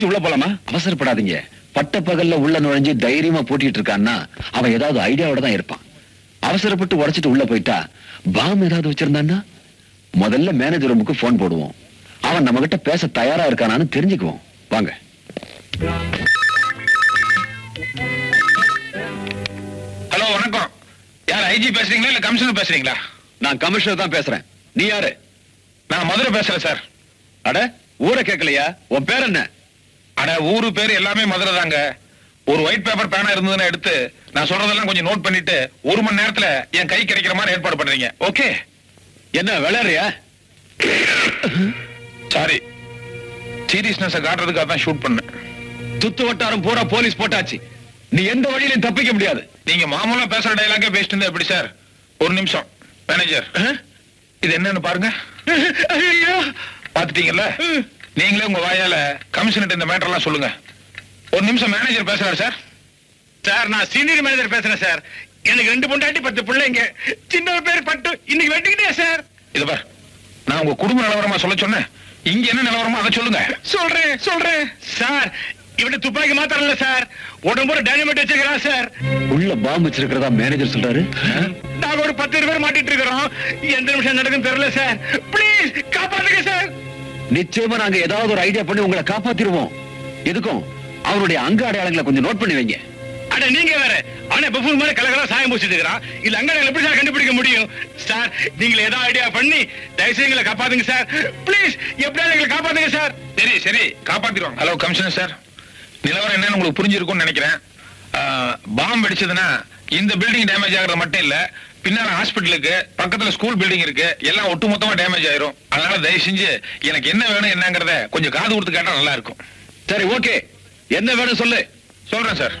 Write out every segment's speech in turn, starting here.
உள்ள போலாமா அவசரப்படாதீங்க பட்ட பகல்ல உள்ள நுழைஞ்சு தைரியமா பூட்டிட்டு இருக்கான்னா அவன் ஏதாவது ஐடியாவோட தான் இருப்பான் அவசரப்பட்டு உடைச்சிட்டு உள்ள போயிட்டா பாம் ஏதாவது வச்சிருந்தான்னா முதல்ல மேனேஜர் ரூமுக்கு போன் போடுவோம் அவன் நம்ம கிட்ட பேச தயாரா இருக்கானான்னு தெரிஞ்சுக்குவோம் வாங்க ஹலோ வணக்கம் யார் ஐஜி பேசுறீங்களா இல்ல கமிஷனர் பேசுறீங்களா நான் கமிஷனர் தான் பேசுறேன் நீ யாரு நான் மதுரை பேசுறேன் சார் அட ஊரை கேட்கலையா உன் பேர் என்ன அட ஊரு பேர் எல்லாமே மதுரை தாங்க ஒரு ஒயிட் பேப்பர் பேனா இருந்ததுன்னா எடுத்து நான் சொல்றதெல்லாம் கொஞ்சம் நோட் பண்ணிட்டு ஒரு மணி நேரத்துல என் கை கிடைக்கிற மாதிரி ஏற்பாடு பண்றீங்க ஓகே என்ன விளையாடுறியா சாரி சீரியஸ்னஸ் காட்டுறதுக்காக தான் ஷூட் பண்ணேன் சுத்து வட்டாரம் பூரா போலீஸ் போட்டாச்சு நீ எந்த வழியிலும் தப்பிக்க முடியாது நீங்க மாமூலா பேசுற டைலாக்கே பேசிட்டு இருந்தா எப்படி சார் ஒரு நிமிஷம் மேனேஜர் இது என்னன்னு பாருங்க பாத்துட்டீங்கல்ல நீங்களே உங்க வாயால கமிஷனர் இந்த மேட்டர் எல்லாம் சொல்லுங்க ஒரு நிமிஷம் மேனேஜர் பேசுறாரு சார் சார் நான் சீனியர் மேனேஜர் பேசுறேன் சார் எனக்கு ரெண்டு பொண்டாட்டி பத்து பிள்ளைங்க சின்ன பேர் பட்டு இன்னைக்கு வெட்டிக்கிட்டே சார் இது பார் நான் உங்க குடும்ப நிலவரமா சொல்ல சொன்னேன் இங்க என்ன நிலவரமா அதை சொல்லுங்க சொல்றேன் சொல்றேன் சார் இவன துப்பாக்கி மாத்திரம் இல்ல சார் உடம்புற டைனமைட் வச்சிருக்கிறான் சார் உள்ள பாம்பு வச்சிருக்கிறதா மேனேஜர் சொல்றாரு நாங்க ஒரு பத்து இருபது பேர் மாட்டிட்டு இருக்கிறோம் எந்த நிமிஷம் நடக்கும் தெரியல சார் ப்ளீஸ் காப்பாத்துங்க சார் நிச்சயமா நாங்க ஏதாவது ஒரு ஐடியா பண்ணி உங்களை காப்பாத்திருவோம் எதுக்கும் அவருடைய அங்க அடையாளங்களை கொஞ்சம் நோட் பண்ணி வைங்க அட நீங்க வேற ஆனா பஃபூன் மாதிரி கலகலா சாயம் பூசிட்டு இருக்கிறான் இல்ல அங்க எப்படி சார் கண்டுபிடிக்க முடியும் சார் நீங்க ஏதாவது ஐடியா பண்ணி தயவுசெய்து எங்களை காப்பாத்துங்க சார் ப்ளீஸ் எப்படியாவது எங்களை காப்பாத்துங்க சார் சரி சரி காப்பாத்திடுவாங்க ஹலோ கமிஷனர் சார் நிலவரம் என்னன்னு உங்களுக்கு புரிஞ்சிருக்கும்னு நினைக்கிறேன் பாம்பு வெடிச்சதுன்னா இந்த பில்டிங் டேமேஜ் ஆகுறது மட்டும் இல்ல பின்னால ஹாஸ்பிட்டலுக்கு பக்கத்துல ஸ்கூல் பில்டிங் இருக்கு எல்லாம் ஒட்டுமொத்தமா டேமேஜ் ஆயிரும் அதனால தயவு செஞ்சு எனக்கு என்ன வேணும் என்னங்கறத கொஞ்சம் காது கொடுத்து கேட்டா நல்லா இருக்கும் சரி ஓகே என்ன வேணும் சொல்லு சொல்றேன் சார்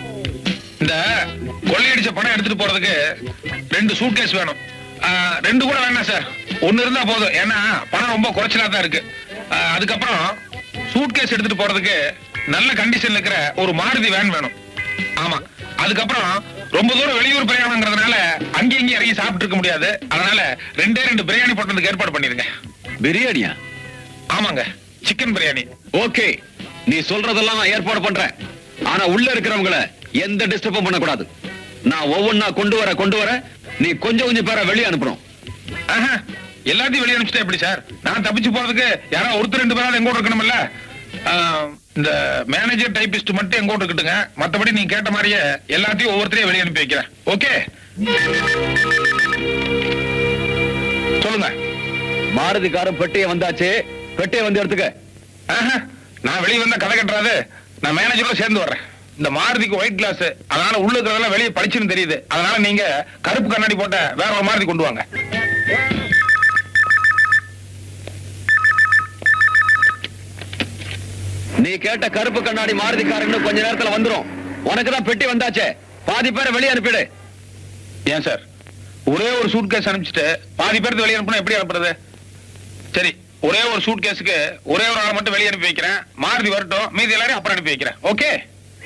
இந்த கொள்ளையடிச்ச பணம் எடுத்துட்டு போறதுக்கு ரெண்டு சூட்கேஸ் வேணும் ஆ, ரெண்டு கூட வேணாம் சார் ஒண்ணு இருந்தா போதும் ஏன்னா பணம் ரொம்ப குறைச்சலா தான் இருக்கு ஆ, அதுக்கப்புறம் சூட்கேஸ் எடுத்துட்டு போறதுக்கு நல்ல கண்டிஷன்ல இருக்கிற ஒரு மாருதி வேன் வேணும் ஆமா அதுக்கப்புறம் ரொம்ப தூரம் வெளியூர் பிரயாணங்கிறதுனால அங்கேயும் இங்கேயும் இறங்கி சாப்பிட்டு இருக்க முடியாது அதனால ரெண்டே ரெண்டு பிரியாணி போட்டதுக்கு ஏற்பாடு பண்ணிருங்க பிரியாணியா ஆமாங்க சிக்கன் பிரியாணி ஓகே நீ சொல்றதெல்லாம் நான் ஏற்பாடு பண்றேன் ஆனா உள்ள இருக்கிறவங்கள எந்த டிஸ்டர்பும் பண்ணக்கூடாது நான் ஒவ்வொன்னா கொண்டு வர கொண்டு வர நீ கொஞ்சம் கொஞ்சம் பேரை வெளியே அனுப்பணும் ஆஹா, எல்லாத்தையும் வெளியே அனுப்பிச்சிட்டா எப்படி சார் நான் தப்பிச்சு போறதுக்கு யாரோ ஒருத்தர் ரெண்டு பேராவது எங்க கூட இருக்கணும்ல ஆ, இந்த மேனேஜர் டைபிஸ்ட் மட்டும் எங்க கூட இருக்கட்டுங்க மத்தபடி நீங்க கேட்ட மாதிரியே எல்லாத்தையும் ஒவ்வொருத்தரையும் வெளியே அனுப்பி வைக்கிறேன் ஓகே சொல்லுங்க மாருதிக்காரன் பெட்டியை வந்தாச்சு பெட்டியை வந்து எடுத்துக்க ஆஹா, நான் வெளியே வந்தா கதை கட்டுறாது நான் மேனேஜரோட சேர்ந்து வர்றேன் இந்த மாருதிக்கு ஒயிட் கிளாஸ் அதனால உள்ள இருக்கிறதெல்லாம் வெளியே படிச்சுன்னு தெரியுது அதனால நீங்க கருப்பு கண்ணாடி போட்ட வேற ஒரு மாருதி கொண்டு வாங்க நீ கேட்ட கருப்பு கண்ணாடி மாருதிக்காரன்னு கொஞ்ச நேரத்துல வந்துரும் உனக்கு தான் பெட்டி வந்தாச்சே பாதி பேரை வெளியே அனுப்பிடு ஏன் சார் ஒரே ஒரு சூட் கேஸ் அனுப்பிச்சிட்டு பாதி பேருக்கு வெளியே அனுப்பினா எப்படி அனுப்புறது சரி ஒரே ஒரு சூட் கேஸுக்கு ஒரே ஒரு ஆளை மட்டும் வெளியே அனுப்பி வைக்கிறேன் மாருதி வரட்டும் மீதி எல்லாரையும் அப்புறம் அனுப்பி வைக்கிறேன் ஓகே